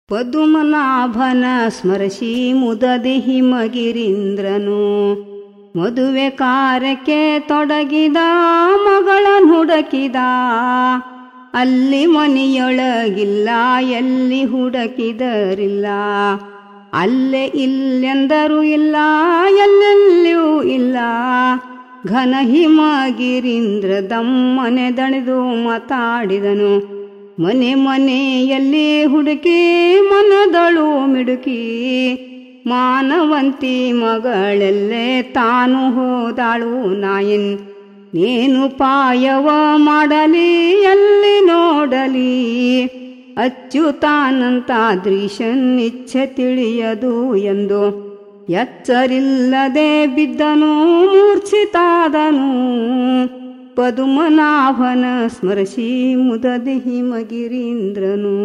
ಪದುಮನಾಭನ ಸ್ಮರಿಸಿ ಮುದದಿ ಹಿಮಗಿರೀಂದ್ರನು ಮದುವೆ ಕಾರ್ಯಕ್ಕೆ ತೊಡಗಿದ ಮಗಳ ಹುಡುಕಿದ ಅಲ್ಲಿ ಮನೆಯೊಳಗಿಲ್ಲ ಎಲ್ಲಿ ಹುಡುಕಿದರಿಲ್ಲ ಅಲ್ಲೇ ಇಲ್ಲೆಂದರೂ ಇಲ್ಲ ಎಲ್ಲೆಲ್ಲಿಯೂ ಇಲ್ಲ ಘನ ಹಿಮಗಿರೀಂದ್ರ ದಮ್ಮನೆ ದಣಿದು ಮಾತಾಡಿದನು ಮನೆ ಮನೆಯಲ್ಲಿ ಹುಡುಕಿ ಮನದಳು ಮಿಡುಕಿ ಮಾನವಂತಿ ಮಗಳೆಲ್ಲೇ ತಾನು ಹೋದಾಳು ನಾಯನ್ ನೇನು ಪಾಯವ ಮಾಡಲಿ ಎಲ್ಲಿ ನೋಡಲಿ ಅಚ್ಯುತಾನಂತ ದೃಶನ್ ಇಚ್ಛೆ ತಿಳಿಯದು ಎಂದು ಎಚ್ಚರಿಲ್ಲದೆ ಬಿದ್ದನು ಮೂರ್ಛಿತಾದನು ಪದುಮನಾಭನ ಸ್ಮರಿಸಿ ಮುದದಿ ಹಿಮಗಿರೀಂದ್ರನು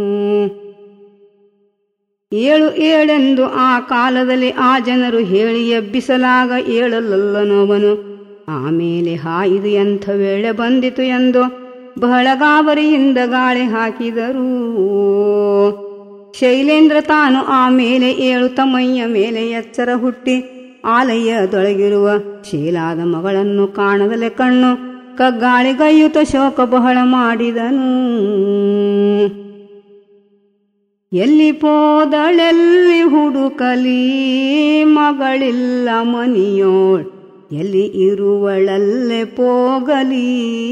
ಏಳು ಏಳೆಂದು ಆ ಕಾಲದಲ್ಲಿ ಆ ಜನರು ಹೇಳಿ ಎಬ್ಬಿಸಲಾಗ ಏಳಲಲ್ಲನವನು ಆಮೇಲೆ ಹಾಯಿದು ಎಂಥ ವೇಳೆ ಬಂದಿತು ಎಂದು ಬಹಳ ಗಾಬರಿಯಿಂದ ಗಾಳಿ ಹಾಕಿದರು ಶೈಲೇಂದ್ರ ತಾನು ಆಮೇಲೆ ಏಳು ತಮ್ಮಯ್ಯ ಮೇಲೆ ಎಚ್ಚರ ಹುಟ್ಟಿ ಆಲಯದೊಳಗಿರುವ ಶೀಲಾದ ಮಗಳನ್ನು ಕಾಣದಲೆ ಕಣ್ಣು ಕಗ್ಗಾಳಿಗೈಯುತ ಶೋಕ ಬಹಳ ಮಾಡಿದನು ಎಲ್ಲಿ ಪೋದಳೆಲ್ಲಿ ಹುಡುಕಲಿ ಮಗಳಿಲ್ಲ ಮನಿಯೋಳ್ ಎಲ್ಲಿ ಇರುವಳಲ್ಲೇ ಪೋಗಲಿ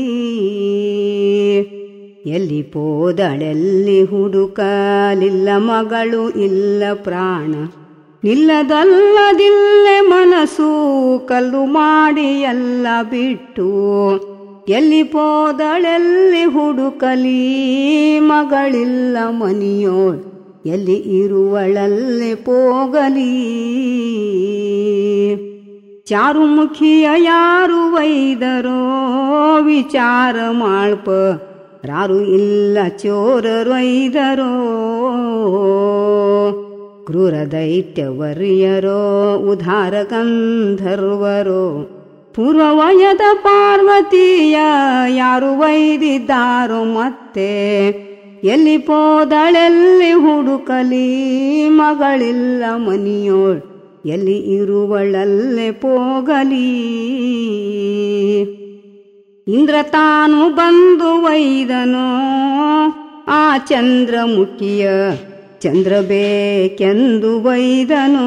ಎಲ್ಲಿ ಪೋದಳೆಲ್ಲಿ ಹುಡುಕಲಿಲ್ಲ ಮಗಳು ಇಲ್ಲ ಪ್ರಾಣ ನಿಲ್ಲದಲ್ಲದಿಲ್ಲೆ ಮನಸ್ಸು ಕಲ್ಲು ಮಾಡಿ ಎಲ್ಲ ಬಿಟ್ಟು ಎಲ್ಲಿ ಪೋದಳೆಲ್ಲಿ ಹುಡುಕಲಿ ಮಗಳಿಲ್ಲ ಮನಿಯೋಳ್ ಎಲ್ಲಿ ಇರುವಳಲ್ಲೇ ಪೋಗಲಿ ಚಾರುಮುಖಿಯ ಯಾರು ವೈದರೋ ವಿಚಾರ ಮಾಳ್ಪ ರಾರು ಇಲ್ಲ ಚೋರರೊಯ್ದರೋ ಕ್ರೂರ ದೈತ್ಯವರ್ಯರೋ ಉದಾರ ಗಂಧರ್ವರೋ ಪೂರ್ವವಯದ ಪಾರ್ವತಿಯ ಯಾರು ವೈದಿದ್ದಾರೋ ಮತ್ತೆ ಎಲ್ಲಿ ಪೋದಳೆಲ್ಲಿ ಹುಡುಕಲಿ ಮಗಳಿಲ್ಲ ಮನಿಯೋಳ್ ಎಲ್ಲಿ ಇರುವಳಲ್ಲೇ ಪೋಗಲಿ ಇಂದ್ರ ತಾನು ಬಂದು ವೈದನೋ ಆ ಚಂದ್ರಮುಖಿಯ ಚಂದ್ರ ಬೇಕೆಂದು ವೈದನೋ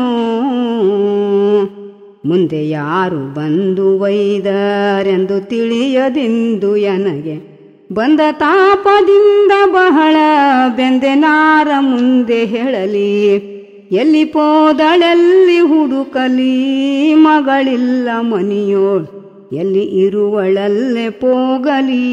ಮುಂದೆ ಯಾರು ಬಂದು ವೈದರೆಂದು ತಿಳಿಯದಿಂದು ಎನಗೆ ಬಂದ ತಾಪದಿಂದ ಬಹಳ ಬೆಂದೆನಾರ ಮುಂದೆ ಹೇಳಲಿ ಎಲ್ಲಿ ಪೋದಳೆಲ್ಲಿ ಹುಡುಕಲಿ ಮಗಳಿಲ್ಲ ಮನಿಯೋಳ್ ಎಲ್ಲಿ ಇರುವಳಲ್ಲೇ ಪೋಗಲಿ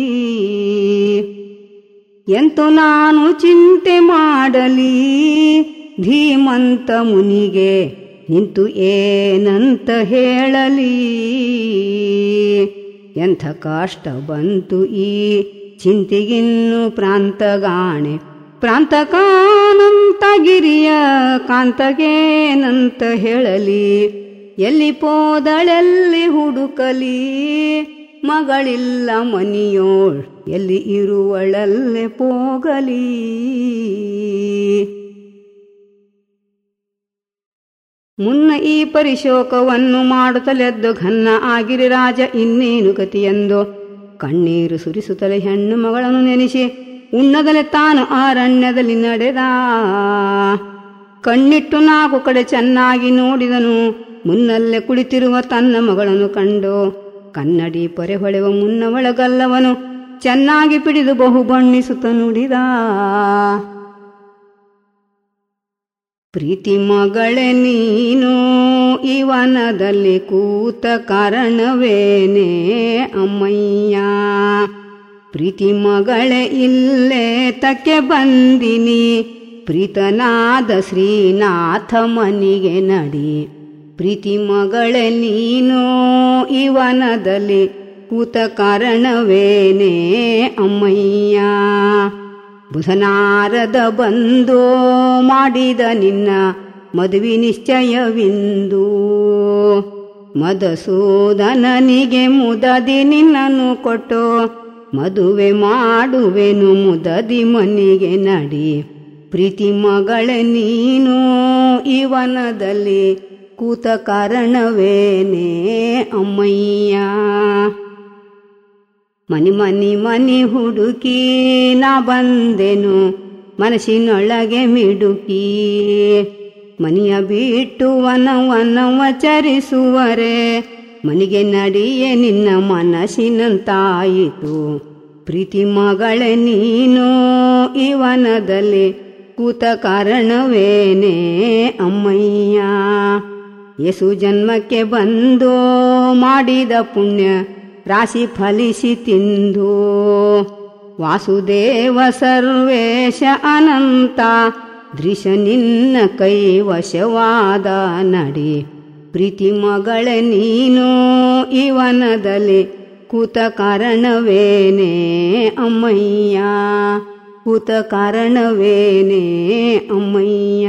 ಎಂತು ನಾನು ಚಿಂತೆ ಮಾಡಲಿ ಧೀಮಂತ ಮುನಿಗೆ ನಿಂತು ಏನಂತ ಹೇಳಲಿ ಎಂಥ ಕಷ್ಟ ಬಂತು ಈ ಚಿಂತೆಗಿನ್ನು ಪ್ರಾಂತಗಾಣೆ ಪ್ರಾಂತಕಾನಂತ ಗಿರಿಯ ಕಾಂತಗೇನಂತ ಹೇಳಲಿ ಎಲ್ಲಿ ಪೋದಳೆಲ್ಲಿ ಹುಡುಕಲಿ ಮಗಳಿಲ್ಲ ಮನಿಯೋಳ್ ಎಲ್ಲಿ ಇರುವಳಲ್ಲೇ ಪೋಗಲಿ ಮುನ್ನ ಈ ಪರಿಶೋಕವನ್ನು ಮಾಡುತ್ತಲೆದ್ದು ಘನ್ನ ಆಗಿರಿ ರಾಜ ಇನ್ನೇನು ಗತಿಯೆಂದು ಕಣ್ಣೀರು ಸುರಿಸುತ್ತಲೇ ಹೆಣ್ಣು ಮಗಳನ್ನು ನೆನೆಸಿ ಉಣ್ಣದಲೆ ತಾನು ಅರಣ್ಯದಲ್ಲಿ ನಡೆದ ಕಣ್ಣಿಟ್ಟು ನಾಲ್ಕು ಕಡೆ ಚೆನ್ನಾಗಿ ನೋಡಿದನು ಮುನ್ನಲ್ಲೇ ಕುಳಿತಿರುವ ತನ್ನ ಮಗಳನ್ನು ಕಂಡು ಕನ್ನಡಿ ಪೊರೆ ಹೊಳೆವ ಮುನ್ನ ಒಳಗಲ್ಲವನು ಚೆನ್ನಾಗಿ ಪಿಡಿದು ಬಹು ಬಣ್ಣಿಸುತ್ತ ನುಡಿದ ಪ್ರೀತಿ ಮಗಳೇ ನೀನು ಇವನದಲ್ಲಿ ಕೂತ ಕಾರಣವೇನೇ ಅಮ್ಮಯ್ಯ ಪ್ರೀತಿ ಮಗಳೇ ಇಲ್ಲೇ ತಕ್ಕೆ ಬಂದಿನಿ ಪ್ರೀತನಾದ ಶ್ರೀನಾಥ ಮನಿಗೆ ನಡಿ ಪ್ರೀತಿ ಮಗಳೇ ನೀನು ಇವನದಲ್ಲಿ ಕೂತ ಕಾರಣವೇನೇ ಅಮ್ಮಯ್ಯ ಬುಧನಾರದ ಬಂದು ಮಾಡಿದ ನಿನ್ನ ಮದುವೆ ನಿಶ್ಚಯವಿಂದು ಮದಸೂದನನಿಗೆ ಮುದದಿ ನಿನ್ನನ್ನು ಕೊಟ್ಟು ಮದುವೆ ಮಾಡುವೆನು ಮುದದಿ ಮನಿಗೆ ನಡಿ ಪ್ರೀತಿ ಮಗಳ ನೀನು ಇವನದಲ್ಲಿ ಕೂತ ಕಾರಣವೇನೇ ಅಮ್ಮಯ್ಯ ಮನಿ ಮನಿ ಮನಿ ಹುಡುಕಿ ನಾ ಬಂದೆನು ಮನಸ್ಸಿನೊಳಗೆ ಮಿಡುಕಿ ಮನಿಯ ಬಿಟ್ಟು ವನ ವನವ ಚರಿಸುವರೆ ಮನಿಗೆ ನಡಿಯೇ ನಿನ್ನ ಮನಸ್ಸಿನಂತಾಯಿತು ಪ್ರೀತಿ ಮಗಳೇ ನೀನು ಇವನದಲ್ಲಿ ಕೂತ ಕಾರಣವೇನೇ ಅಮ್ಮಯ್ಯ ಯೇಸು ಜನ್ಮಕ್ಕೆ ಬಂದು ಮಾಡಿದ ಪುಣ್ಯ ರಾಶಿ ಫಲಿಸಿ ತಿಂದು ವಾಸುದೇವ ಸರ್ವೇಶ ಅನಂತ ದೃಶ್ಯ ನಿನ್ನ ಕೈ ವಶವಾದ ನಡಿ ಪ್ರೀತಿ ಮಗಳ ನೀನು ಇವನದಲ್ಲಿ ಕೂತ ಕಾರಣವೇನೇ ಅಮ್ಮಯ್ಯ ಕೂತ ಕಾರಣವೇನೇ ಅಮ್ಮಯ್ಯ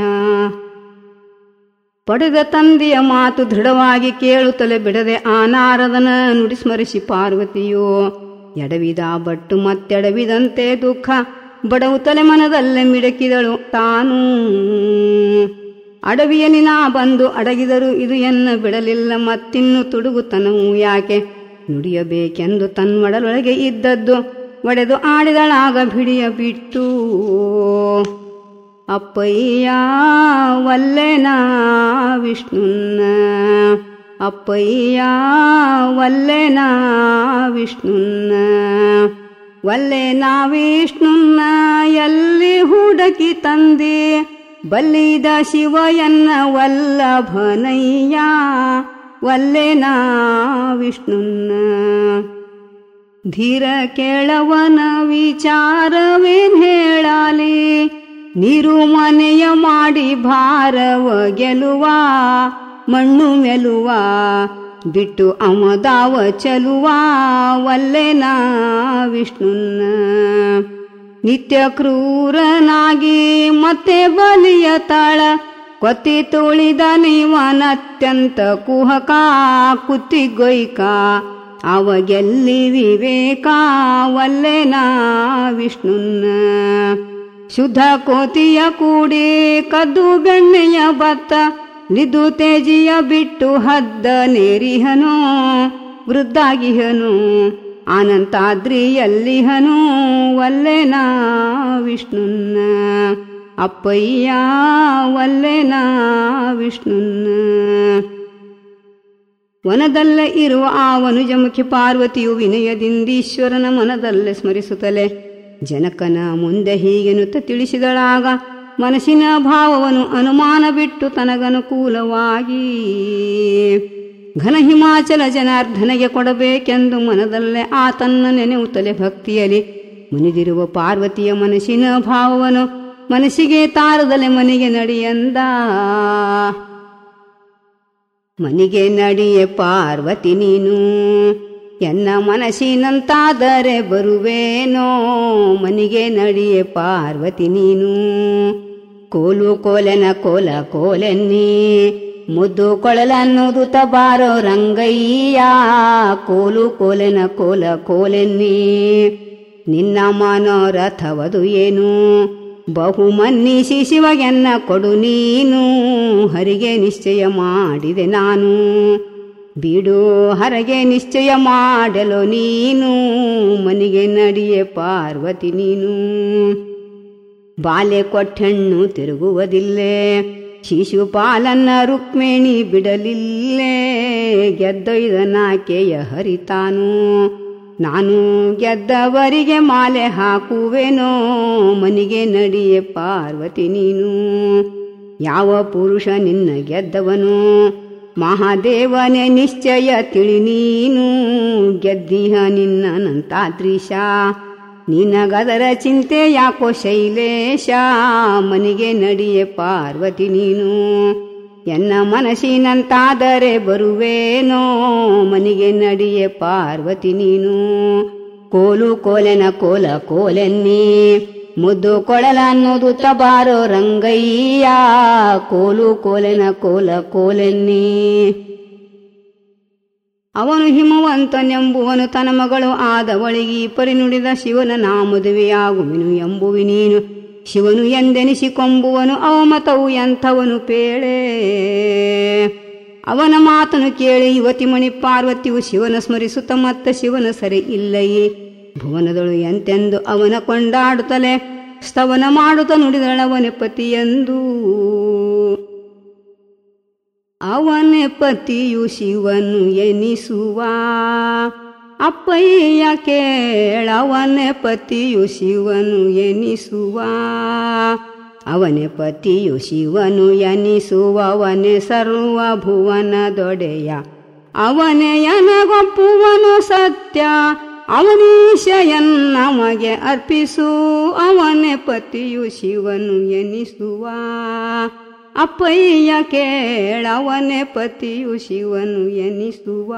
ಪಡೆದ ತಂದೆಯ ಮಾತು ದೃಢವಾಗಿ ಕೇಳುತ್ತಲೇ ಬಿಡದೆ ಆ ನಾರದನ ನುಡಿ ಸ್ಮರಿಸಿ ಪಾರ್ವತಿಯೋ ಎಡವಿದ ಬಟ್ಟು ಮತ್ತೆಡವಿದಂತೆ ದುಃಖ ಬಡವುತ್ತಲೆ ಮನದಲ್ಲೇ ಮಿಡಕಿದಳು ತಾನು ಅಡವಿಯಲ್ಲಿ ನಾ ಬಂದು ಅಡಗಿದರು ಇದು ಎನ್ನ ಬಿಡಲಿಲ್ಲ ಮತ್ತಿನ್ನು ತುಡುಗುತನವು ಯಾಕೆ ನುಡಿಯಬೇಕೆಂದು ತನ್ಮಡಲೊಳಗೆ ಇದ್ದದ್ದು ಒಡೆದು ಆಡಿದಳಾಗ ಬಿಡಿಯ ಬಿಟ್ಟು ಅಪ್ಪಯ್ಯ ವಲ್ಲೆನಾ ವಿಷ್ಣುನ್ನ ಅಪ್ಪಯ್ಯ ವಲ್ಲೆನಾ ವಿಷ್ಣುನ್ನ ವಲ್ಲೆನಾ ವಿಷ್ಣುನ್ನ ಎಲ್ಲಿ ಹುಡುಕಿ ತಂದೆ ಬಲ್ಲಿದ ಶಿವಯನ್ನ ವಲ್ಲಭನಯ್ಯ ವಲ್ಲೆನಾ ವಿಷ್ಣುನ್ನ ಧೀರ ಕೇಳವನ ವಿಚಾರವೇನ್ ಹೇಳಾಲಿ ನೀರು ಮನೆಯ ಮಾಡಿ ಭಾರವ ಗೆಲುವ ಮಣ್ಣು ಮೆಲುವ ಬಿಟ್ಟು ಅಮದಾವ ಚಲುವ ವಲ್ಲೆನ ವಿಷ್ಣುನ್ನ ನಿತ್ಯ ಕ್ರೂರನಾಗಿ ಮತ್ತೆ ಬಲಿಯ ತಾಳ ಕೊತ್ತಿ ತುಳಿದ ನೀವನತ್ಯಂತ ಕುಹಕ ಕುತ್ತಿಗೊಯ್ಕ ಅವಾಗೆಲ್ಲಿ ವಿವೇಕ ವಲ್ಲೆನ ವಿಷ್ಣುನ್ನ ಶುದ್ಧ ಕೋತಿಯ ಕೂಡಿ ಕದ್ದು ಬೆಣ್ಣೆಯ ಭತ್ತ ಲಿದು ತೇಜಿಯ ಬಿಟ್ಟು ಹದ್ದ ನೇರಿಹನು ವೃದ್ಧಾಗಿಹನು ಅನಂತಾದ್ರಿಯಲ್ಲಿಹನು ವಲ್ಲೆನ ವಿಷ್ಣುನ್ನ ಅಪ್ಪಯ್ಯ ವಲ್ಲೆನ ವಿಷ್ಣುನ್ನ ವನದಲ್ಲೇ ಇರುವ ಆ ವನುಜಮುಖಿ ಪಾರ್ವತಿಯು ವಿನಯದಿಂದೀಶ್ವರನ ಮನದಲ್ಲೇ ಸ್ಮರಿಸುತ್ತಲೇ ಜನಕನ ಮುಂದೆ ಹೀಗೆನುತ್ತ ತಿಳಿಸಿದಳಾಗ ಮನಸ್ಸಿನ ಭಾವವನ್ನು ಅನುಮಾನ ಬಿಟ್ಟು ತನಗನುಕೂಲವಾಗಿ ಘನ ಹಿಮಾಚಲ ಜನಾರ್ಧನೆಗೆ ಕೊಡಬೇಕೆಂದು ಮನದಲ್ಲೇ ಆ ತನ್ನ ನೆನೆಯುತ್ತಲೇ ಭಕ್ತಿಯಲ್ಲಿ ಮುನಿದಿರುವ ಪಾರ್ವತಿಯ ಮನಸ್ಸಿನ ಭಾವವನ್ನು ಮನಸ್ಸಿಗೆ ತಾರದಲೆ ಮನೆಗೆ ನಡಿಯಂದ ಮನಿಗೆ ನಡಿಯೆ ಪಾರ್ವತಿ ನೀನು ಎನ್ನ ಮನಸ್ಸಿನಂತಾದರೆ ಬರುವೇನೋ ಮನಿಗೆ ನಡಿಯೆ ಪಾರ್ವತಿ ನೀನು ಕೋಲು ಕೋಲೆನ ಕೋಲ ಕೋಲೆನ್ನಿ ಮುದ್ದು ಕೊಳಲನ್ನುದು ಬಾರೋ ರಂಗಯ್ಯ ಕೋಲು ಕೋಲೆನ ಕೋಲ ಕೋಲೆನ್ನಿ ನಿನ್ನ ಮನೋರಥವದು ಏನು ಬಹುಮನ್ನಿಸಿ ಶಿವಗೆನ್ನ ಕೊಡು ನೀನು ಹರಿಗೆ ನಿಶ್ಚಯ ಮಾಡಿದೆ ನಾನು ಬಿಡು ಹರಗೆ ನಿಶ್ಚಯ ಮಾಡಲು ನೀನು ಮನಿಗೆ ನಡಿಯೆ ಪಾರ್ವತಿ ನೀನು ಬಾಲೆ ಕೊಟ್ಟೆಣ್ಣು ತಿರುಗುವುದಿಲ್ಲೇ ಶಿಶುಪಾಲನ್ನ ರುಕ್ಮಿಣಿ ಬಿಡಲಿಲ್ಲೇ ಗೆದ್ದೊಯ್ದನಾಕೆಯ ಹರಿತಾನು ನಾನು ಗೆದ್ದವರಿಗೆ ಮಾಲೆ ಹಾಕುವೆನೋ ಮನಿಗೆ ನಡಿಯೆ ಪಾರ್ವತಿ ನೀನು ಯಾವ ಪುರುಷ ನಿನ್ನ ಗೆದ್ದವನು ಮಹಾದೇವನೇ ನಿಶ್ಚಯ ತಿಳಿ ನೀನು ಗೆದ್ದಿಹ ನಿನ್ನ ನಂತಾದ್ರೀಶ ನಿನಗದರ ಚಿಂತೆ ಯಾಕೋ ಶೈಲೇಶ ಮನಿಗೆ ನಡಿಯೆ ಪಾರ್ವತಿ ನೀನು ಎನ್ನ ಮನಸ್ಸಿನಂತಾದರೆ ಬರುವೇನೋ ಮನಿಗೆ ನಡಿಯೆ ಪಾರ್ವತಿ ನೀನು ಕೋಲು ಕೋಲೆನ ಕೋಲ ಕೋಲೆನ್ನಿ ಮುದ್ದು ಕೊಳಲನ್ನೋದು ತಬಾರೋ ರಂಗಯ್ಯ ಕೋಲು ಕೋಲೆನ ಕೋಲ ಕೋಲೆನ್ನಿ ಅವನು ಹಿಮವಂತನೆಂಬುವನು ತನ್ನ ಮಗಳು ಆದವಳಿಗೆ ಪರಿ ನುಡಿದ ಶಿವನ ನಾ ಮದುವೆಯಾಗುವೆನು ಎಂಬುವಿ ನೀನು ಶಿವನು ಎಂದೆನಿಸಿಕೊಂಬುವನು ಅವಮತವು ಎಂಥವನು ಪೇಳೆ ಅವನ ಮಾತನು ಕೇಳಿ ಯುವತಿ ಮಣಿ ಪಾರ್ವತಿಯು ಶಿವನ ಸ್ಮರಿಸುತ್ತ ಮತ್ತ ಶಿವನ ಸರಿ ಇಲ್ಲಯೇ ಭುವನದಳು ಎಂತೆಂದು ಅವನ ಕೊಂಡಾಡುತ್ತಲೇ ಸ್ತವನ ಮಾಡುತ್ತ ನುಡಿದಳವನೆ ಪತಿಯಂದು ಅವನೇ ಪತಿಯು ಶಿವನು ಎನಿಸುವ ಅಪ್ಪಯ್ಯ ಕೇಳವನೇ ಪತಿಯು ಶಿವನು ಎನಿಸುವ ಅವನೇ ಪತಿಯು ಶಿವನು ಎನಿಸುವವನೇ ಸರ್ವ ಭುವನದೊಡೆಯ ಅವನೇ ಎನಗೊಪ್ಪುವನು ಸತ್ಯ ಅವನೀಶಯನ್ ನಮಗೆ ಅರ್ಪಿಸು ಅವನೇ ಪತಿಯು ಶಿವನು ಎನಿಸುವ ಅಪ್ಪಯ್ಯ ಕೇಳವನೇ ಪತಿಯು ಶಿವನು ಎನಿಸುವ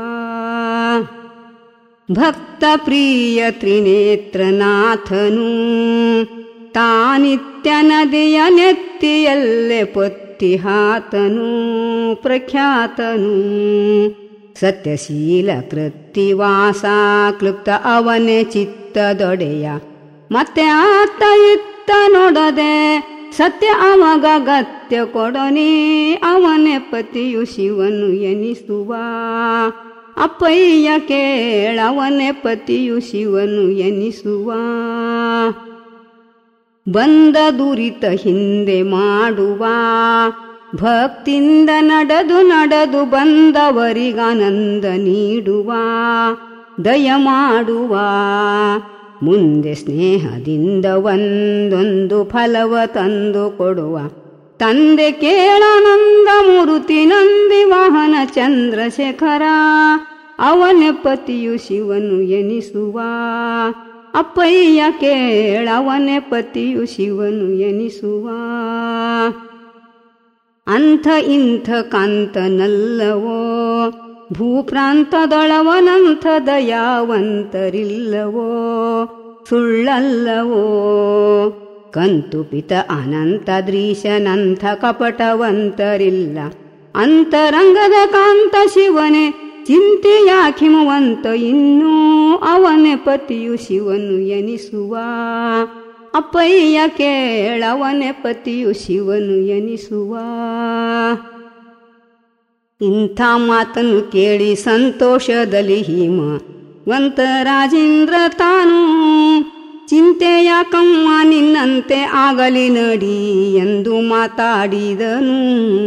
ಭಕ್ತ ಪ್ರಿಯ ತ್ರಿನೇತ್ರನಾಥನು ತಾನಿತ್ಯ ನದಿಯ ನೆತ್ತಿಯಲ್ಲೇ ಪೊತ್ತಿಹಾತನು ಪ್ರಖ್ಯಾತನು ಸತ್ಯಶೀಲ ಕೃತ್ತಿವಾಸ ಕ್ಲುಪ್ತ ಅವನೇ ಚಿತ್ತದೊಡೆಯ ಮತ್ತೆ ಆತ ಇತ್ತ ನೋಡದೆ ಸತ್ಯ ಅವಗ ಗತ್ಯ ಕೊಡನಿ ಅವನೇ ಪತಿಯು ಶಿವನು ಎನಿಸುವ ಅಪ್ಪಯ್ಯ ಕೇಳವನೇ ಪತಿಯು ಶಿವನು ಎನಿಸುವ ಬಂದ ದುರಿತ ಹಿಂದೆ ಮಾಡುವ ಭಕ್ತಿಂದ ನಡೆದು ನಡೆದು ಬಂದವರಿಗಾನಂದ ನೀಡುವ ದಯ ಮಾಡುವ ಮುಂದೆ ಸ್ನೇಹದಿಂದ ಒಂದೊಂದು ಫಲವ ತಂದು ಕೊಡುವ ತಂದೆ ಕೇಳಾನಂದ ಮೂರುತಿ ನಂದಿ ವಾಹನ ಚಂದ್ರಶೇಖರ ಅವನ ಪತಿಯು ಶಿವನು ಎನಿಸುವ ಅಪ್ಪಯ್ಯ ಕೇಳವನ ಪತಿಯು ಶಿವನು ಎನಿಸುವ ಅಂಥ ಇಂಥ ಕಾಂತನಲ್ಲವೋ ಭೂಪ್ರಾಂತದೊಳವನಂಥ ದಯಾವಂತರಿಲ್ಲವೋ ಸುಳ್ಳಲ್ಲವೋ ಕಂತುಪಿತ ಅನಂತ ದೃಶನಂಥ ಕಪಟವಂತರಿಲ್ಲ ಅಂತರಂಗದ ಕಾಂತ ಶಿವನೇ ಚಿಂತೆಯಾಖಿಮವಂತ ಇನ್ನೂ ಅವನೇ ಪತಿಯು ಶಿವನು ಎನಿಸುವ ಅಪ್ಪಯ್ಯ ಕೇಳವನೇ ಪತಿಯು ಶಿವನು ಎನಿಸುವ ಇಂಥ ಮಾತನ್ನು ಕೇಳಿ ಸಂತೋಷದಲ್ಲಿ ಹಿಮ ವಂತ ರಾಜೇಂದ್ರ ತಾನು ಚಿಂತೆಯ ಕಮ್ಮ ನಿನ್ನಂತೆ ಆಗಲಿ ನಡಿ ಎಂದು ಮಾತಾಡಿದನು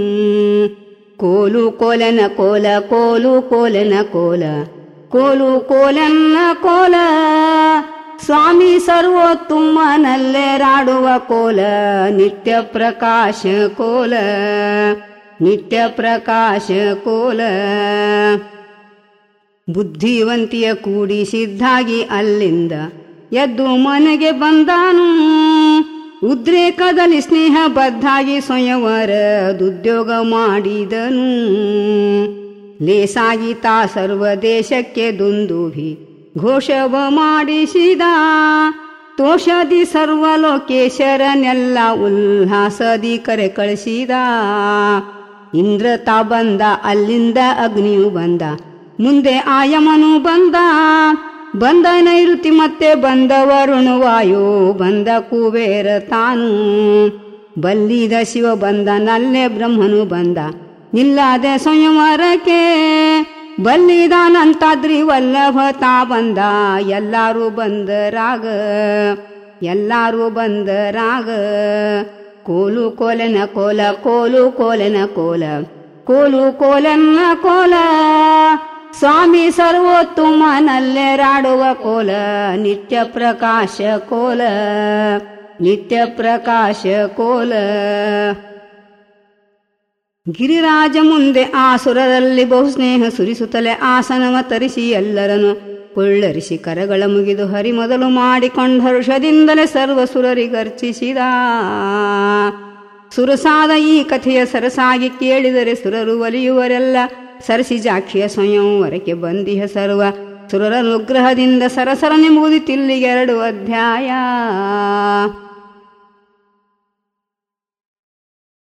ಕೋಲು ಕೋಲನ ಕೋಲ ಕೋಲು ಕೋಲನ ಕೋಲ ಕೋಲು ಕೋಲನ್ನ ಕೋಲ ಸ್ವಾಮಿ ಸರ್ವೋತ್ತುಮ್ಮನಲ್ಲೇ ರಾಡುವ ಕೋಲ ನಿತ್ಯ ಪ್ರಕಾಶ ಕೋಲ ನಿತ್ಯ ಪ್ರಕಾಶ ಕೋಲ ಬುದ್ಧಿವಂತಿಯ ಕೂಡಿಸಿದ್ದಾಗಿ ಅಲ್ಲಿಂದ ಎದ್ದು ಮನೆಗೆ ಬಂದಾನು ಉದ್ರೇಕದಲ್ಲಿ ಸ್ನೇಹ ಬದ್ಧಾಗಿ ಸ್ವಯಂವರ ದುದ್ಯೋಗ ಮಾಡಿದನು ಲೇಸಾಗಿ ತಾ ಸರ್ವ ದೇಶಕ್ಕೆ ದುಂದುಭಿ ಘೋಷವ ಮಾಡಿಸಿದ ತೋಷದಿ ಸರ್ವಲೋಕೇಶರನೆಲ್ಲ ಉಲ್ಲಾಸದಿ ಕರೆ ಕಳಿಸಿದ ಇಂದ್ರ ತಾ ಬಂದ ಅಲ್ಲಿಂದ ಅಗ್ನಿಯು ಬಂದ ಮುಂದೆ ಆಯಮನು ಬಂದ ಬಂದ ನೈಋತಿ ಮತ್ತೆ ಬಂದ ವರುಣವಾಯು ಬಂದ ಕುಬೇರ ತಾನು ಬಲ್ಲಿದ ಶಿವ ಬಂದ ನಲ್ಲೆ ಬ್ರಹ್ಮನು ಬಂದ ನಿಲ್ಲದೆ ಸಂಯಮರಕ್ಕೆ ಬಲ್ಲಿದಾನಂತಾದ್ರಿ ವಲ್ಲಭ ತಾ ಬಂದ ಎಲ್ಲಾರು ಬಂದರಾಗ ಎಲ್ಲಾರು ಬಂದರಾಗ ಕೋಲು ಕೋಲನ ಕೋಲ ಕೋಲು ಕೋಲನ ಕೋಲ ಕೋಲು ಕೋಲನ್ನ ಕೋಲ ಸ್ವಾಮಿ ಸರ್ವೋತ್ತಮನಲ್ಲೇ ರಾಡುವ ಕೋಲ ನಿತ್ಯ ಪ್ರಕಾಶ ಕೋಲ ನಿತ್ಯ ಪ್ರಕಾಶ ಕೋಲ ಗಿರಿರಾಜ ಮುಂದೆ ಆಸುರರಲ್ಲಿ ಬಹುಸ್ನೇಹ ಸುರಿಸುತ್ತಲೇ ಆಸನವ ತರಿಸಿ ಎಲ್ಲರನ್ನು ಕೊಳ್ಳರಿಸಿ ಕರಗಳ ಮುಗಿದು ಹರಿ ಮೊದಲು ಮಾಡಿಕೊಂಡ ಹರ್ಷದಿಂದಲೇ ಸರ್ವ ಸುರರಿಗರ್ಚಿಸಿದ ಸುರಸಾದ ಈ ಕಥೆಯ ಸರಸಾಗಿ ಕೇಳಿದರೆ ಸುರರು ಒಲಿಯುವರೆಲ್ಲ ಸರಸಿ ಜಾಕ್ಷಿಯ ಸ್ವಯಂವರಕ್ಕೆ ಬಂದಿಹ ಸರ್ವ ಸುರರ ಅನುಗ್ರಹದಿಂದ ಸರಸರನೆ ಮುಗಿದಿತ್ತಿಲ್ಲಿಗೆರಡು ಅಧ್ಯಾಯ